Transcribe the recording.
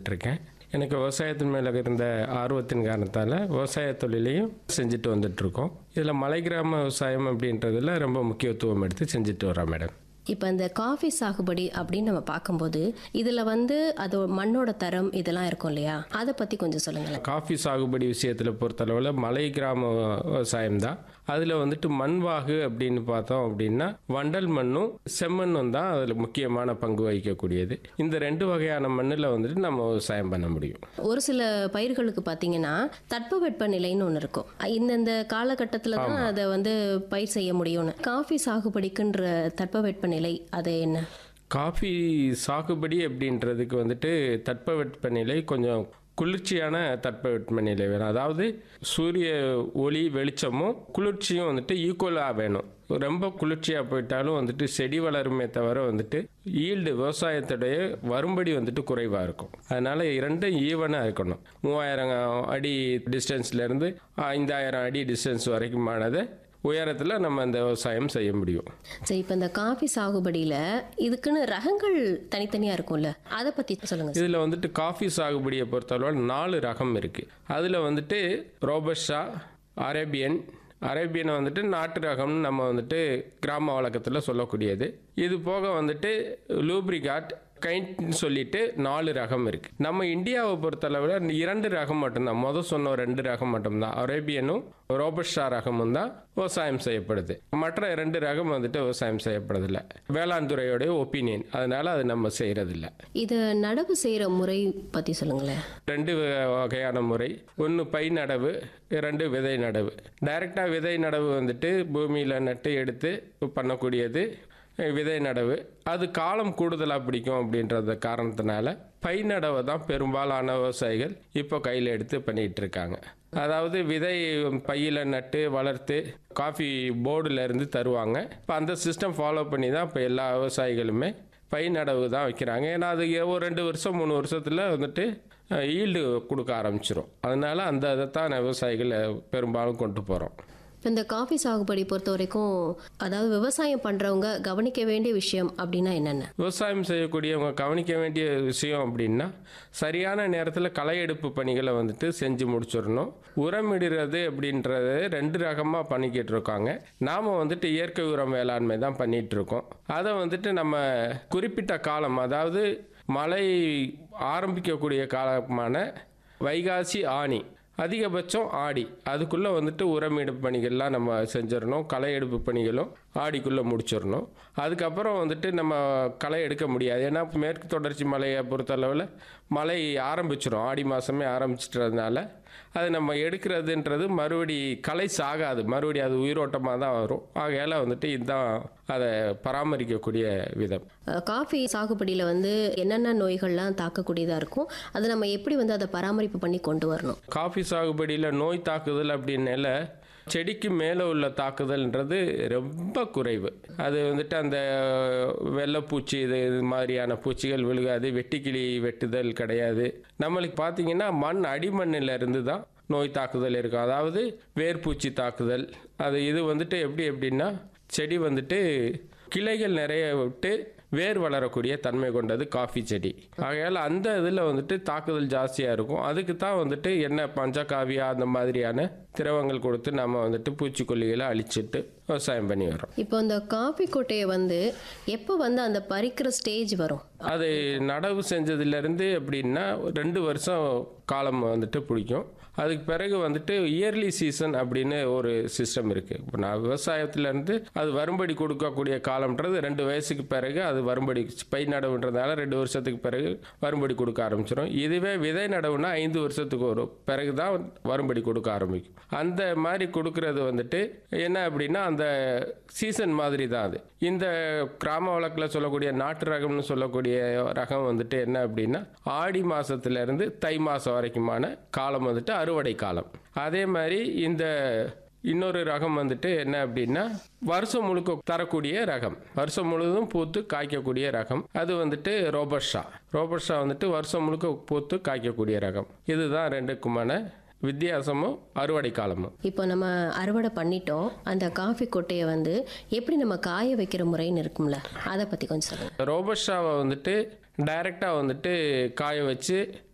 இருக்கேன் எனக்கு விவசாயத்தின் மேலே இருந்த ஆர்வத்தின் காரணத்தால் விவசாய தொழிலையும் செஞ்சுட்டு வந்துட்டுருக்கோம் இதில் மலை கிராம விவசாயம் அப்படின்றதுல ரொம்ப முக்கியத்துவம் எடுத்து செஞ்சுட்டு வரோம் மேடம் இப்போ இந்த காஃபி சாகுபடி அப்படின்னு நம்ம பார்க்கும்போது இதில் வந்து அது மண்ணோட தரம் இதெல்லாம் இருக்கும் இல்லையா அதை பற்றி கொஞ்சம் சொல்லுங்களேன் காஃபி சாகுபடி விஷயத்தில் பொறுத்தளவில் மலை கிராம விவசாயம் தான் அதில் வந்துட்டு மண்வாகு அப்படின்னு பார்த்தோம் அப்படின்னா வண்டல் மண்ணும் செம்மண்ணும் தான் அதில் முக்கியமான பங்கு வகிக்கக்கூடியது இந்த ரெண்டு வகையான மண்ணில் வந்துட்டு நம்ம விவசாயம் பண்ண முடியும் ஒரு சில பயிர்களுக்கு பார்த்தீங்கன்னா தட்பவெட்ப நிலைன்னு ஒன்று இருக்கும் இந்தந்த காலகட்டத்தில் தான் அதை வந்து பயிர் செய்ய முடியும்னு காஃபி சாகுபடிக்குன்ற தட்பவெட்ப நிலை அது என்ன காஃபி சாகுபடி அப்படின்றதுக்கு வந்துட்டு தட்பவெப்பநிலை கொஞ்சம் குளிர்ச்சியான தட்பவெப்பநிலை வேணும் அதாவது சூரிய ஒளி வெளிச்சமும் குளிர்ச்சியும் வந்துட்டு ஈக்குவலாக வேணும் ரொம்ப குளிர்ச்சியாக போயிட்டாலும் வந்துட்டு செடி வளருமே தவிர வந்துட்டு ஈல்டு விவசாயத்துடைய வரும்படி வந்துட்டு குறைவாக இருக்கும் அதனால் இரண்டும் ஈவனாக இருக்கணும் மூவாயிரம் அடி டிஸ்டன்ஸ்லேருந்து ஐந்தாயிரம் அடி டிஸ்டன்ஸ் வரைக்குமானதை உயரத்தில் நம்ம அந்த விவசாயம் செய்ய முடியும் சரி இப்போ இந்த காஃபி சாகுபடியில் இதுக்குன்னு ரகங்கள் தனித்தனியாக இருக்கும்ல அதை பற்றி சொல்லுங்கள் இதில் வந்துட்டு காஃபி சாகுபடியை பொறுத்தளவு நாலு ரகம் இருக்குது அதில் வந்துட்டு ரோபஸ்டா அரேபியன் அரேபியனை வந்துட்டு நாட்டு ரகம்னு நம்ம வந்துட்டு கிராம வழக்கத்தில் சொல்லக்கூடியது இது போக வந்துட்டு லூப்ரிகாட் கைண்ட்னு சொல்லிட்டு நாலு ரகம் இருக்கு நம்ம இந்தியாவை பொறுத்தளவில் இரண்டு ரகம் மட்டும்தான் முதல் சொன்ன ரெண்டு ரகம் மட்டும்தான் அரேபியனும் ரோபஸ்டா ரகமும் தான் விவசாயம் செய்யப்படுது மற்ற ரெண்டு ரகம் வந்துட்டு விவசாயம் செய்யப்படுறதில்ல வேளாண் துறையோடைய ஒப்பீனியன் அதனால அது நம்ம செய்யறதில்ல இதை நடவு செய்கிற முறை பற்றி சொல்லுங்களேன் ரெண்டு வ- வகையான முறை ஒன்று பை நடவு ரெண்டு விதை நடவு டைரெக்டாக விதை நடவு வந்துட்டு பூமியில் நட்டு எடுத்து பண்ணக்கூடியது அஹ், விதை நடவு அது காலம் கூடுதலாக பிடிக்கும் அப்படின்றத காரணத்தினால பை நடவை தான் பெரும்பாலான விவசாயிகள் இப்போ கையில் எடுத்து பண்ணிகிட்டு இருக்காங்க அதாவது விதை பையில் நட்டு வளர்த்து காஃபி போர்டுல இருந்து தருவாங்க இப்போ அந்த சிஸ்டம் ஃபாலோ பண்ணி தான் இப்போ எல்லா விவசாயிகளுமே பை நடவு தான் வைக்கிறாங்க ஏன்னா அது ஒரு ரெண்டு வருஷம் மூணு வருஷத்தில் வந்துட்டு ஈல்டு கொடுக்க ஆரம்பிச்சிரும் அதனால அந்த இதை தான் விவசாயிகள் பெரும்பாலும் கொண்டு போகிறோம் இப்போ இந்த காஃபி சாகுபடி பொறுத்த வரைக்கும் அதாவது விவசாயம் பண்ணுறவங்க கவனிக்க வேண்டிய விஷயம் அப்படின்னா என்னென்ன விவசாயம் செய்யக்கூடியவங்க கவனிக்க வேண்டிய விஷயம் அப்படின்னா சரியான நேரத்தில் களை எடுப்பு பணிகளை வந்துட்டு செஞ்சு முடிச்சிடணும் உரமிடுறது அப்படின்றது ரெண்டு ரகமாக பண்ணிக்கிட்டு இருக்காங்க நாம் வந்துட்டு இயற்கை உரம் வேளாண்மை தான் பண்ணிட்டு இருக்கோம் அதை வந்துட்டு நம்ம குறிப்பிட்ட காலம் அதாவது மழை ஆரம்பிக்கக்கூடிய காலமான வைகாசி ஆணி அதிகபட்சம் ஆடி அதுக்குள்ளே வந்துட்டு உரமிடு பணிகள்லாம் நம்ம செஞ்சிடணும் களை எடுப்பு பணிகளும் ஆடிக்குள்ளே முடிச்சிடணும் அதுக்கப்புறம் வந்துட்டு நம்ம களை எடுக்க முடியாது ஏன்னா மேற்கு தொடர்ச்சி மலையை பொறுத்தளவில் மழை ஆரம்பிச்சிடும் ஆடி மாதமே ஆரம்பிச்சிட்டதுனால அது நம்ம எடுக்கிறதுன்றது மறுபடி களை சாகாது மறுபடி அது உயிரோட்டமாக தான் வரும் ஆகையால் வந்துட்டு இதுதான் அதை பராமரிக்கக்கூடிய விதம் அஹ், காஃபி சாகுபடியில் வந்து என்னென்ன நோய்கள்லாம் தாக்கக்கூடியதாக இருக்கும் அதை நம்ம எப்படி வந்து அதை பராமரிப்பு பண்ணி கொண்டு வரணும் காஃபி சாகுபடியில் நோய் தாக்குதல் அப்படின்னால செடிக்கு மேலே உள்ள தாக்குதல்ன்றது ரொம்ப குறைவு அது வந்துட்டு அந்த வெள்ளைப்பூச்சி இது இது மாதிரியான பூச்சிகள் விழுகாது வெட்டுக்கிளி வெட்டுதல் கிடையாது நம்மளுக்கு பார்த்தீங்கன்னா மண் அடிமண்ணில் இருந்து தான் நோய் தாக்குதல் இருக்கும் அதாவது வேர்பூச்சி தாக்குதல் அது இது வந்துட்டு எப்படி எப்படின்னா செடி வந்துட்டு கிளைகள் நிறைய விட்டு வேர் வளரக்கூடிய தன்மை கொண்டது காஃபி செடி ஆகையால் அந்த இதில் வந்துட்டு தாக்குதல் ஜாஸ்தியாக இருக்கும் அதுக்கு தான் வந்துட்டு என்ன பஞ்சகாவியா அந்த மாதிரியான திரவங்கள் கொடுத்து நம்ம வந்துட்டு பூச்சிக்கொல்லிகளை அழிச்சிட்டு விவசாயம் பண்ணி வரோம் இப்போ இந்த காஃபி கொட்டையை வந்து எப்போ வந்து அந்த பறிக்கிற ஸ்டேஜ் வரும் அது நடவு செஞ்சதுலேருந்து எப்படின்னா ரெண்டு வருஷம் காலம் வந்துட்டு பிடிக்கும் அதுக்கு பிறகு வந்துட்டு இயர்லி சீசன் அப்படின்னு ஒரு சிஸ்டம் இருக்குது இப்போ நான் விவசாயத்துலேருந்து அது வரும்படி கொடுக்கக்கூடிய காலம்ன்றது ரெண்டு வயசுக்கு பிறகு அது வரும்படி பை நடவுன்றதால ரெண்டு வருஷத்துக்கு பிறகு வரும்படி கொடுக்க ஆரம்பிச்சிடும் இதுவே விதை நடவுனா ஐந்து வருஷத்துக்கு ஒரு பிறகு தான் வரும்படி கொடுக்க ஆரம்பிக்கும் அந்த மாதிரி கொடுக்கறது வந்துட்டு என்ன அப்படின்னா அந்த சீசன் மாதிரி தான் அது இந்த கிராம வழக்கில் சொல்லக்கூடிய நாட்டு ரகம்னு சொல்லக்கூடிய ரகம் வந்துட்டு என்ன அப்படின்னா ஆடி மாசத்துல இருந்து தை மாதம் வரைக்குமான காலம் வந்துட்டு அறுவடை காலம் அதே மாதிரி இந்த இன்னொரு ரகம் வந்துட்டு என்ன அப்படின்னா வருஷம் முழுக்க தரக்கூடிய ரகம் வருஷம் முழுவதும் பூத்து காய்க்கக்கூடிய ரகம் அது வந்துட்டு ரோபர்ஷா ரோபர்ஷா வந்துட்டு வருஷம் முழுக்க பூத்து காய்க்கக்கூடிய ரகம் இதுதான் ரெண்டுக்குமான வித்தியாசமும் அறுவடை காலமும் இப்போ நம்ம அறுவடை பண்ணிட்டோம் அந்த காஃபி கொட்டையை வந்து எப்படி நம்ம காய வைக்கிற முறைன்னு இருக்கும்ல அதை பற்றி கொஞ்சம் சொல்லுங்கள் ரோபஸ்டாவை வந்துட்டு டைரெக்டாக வந்துட்டு காய வச்சு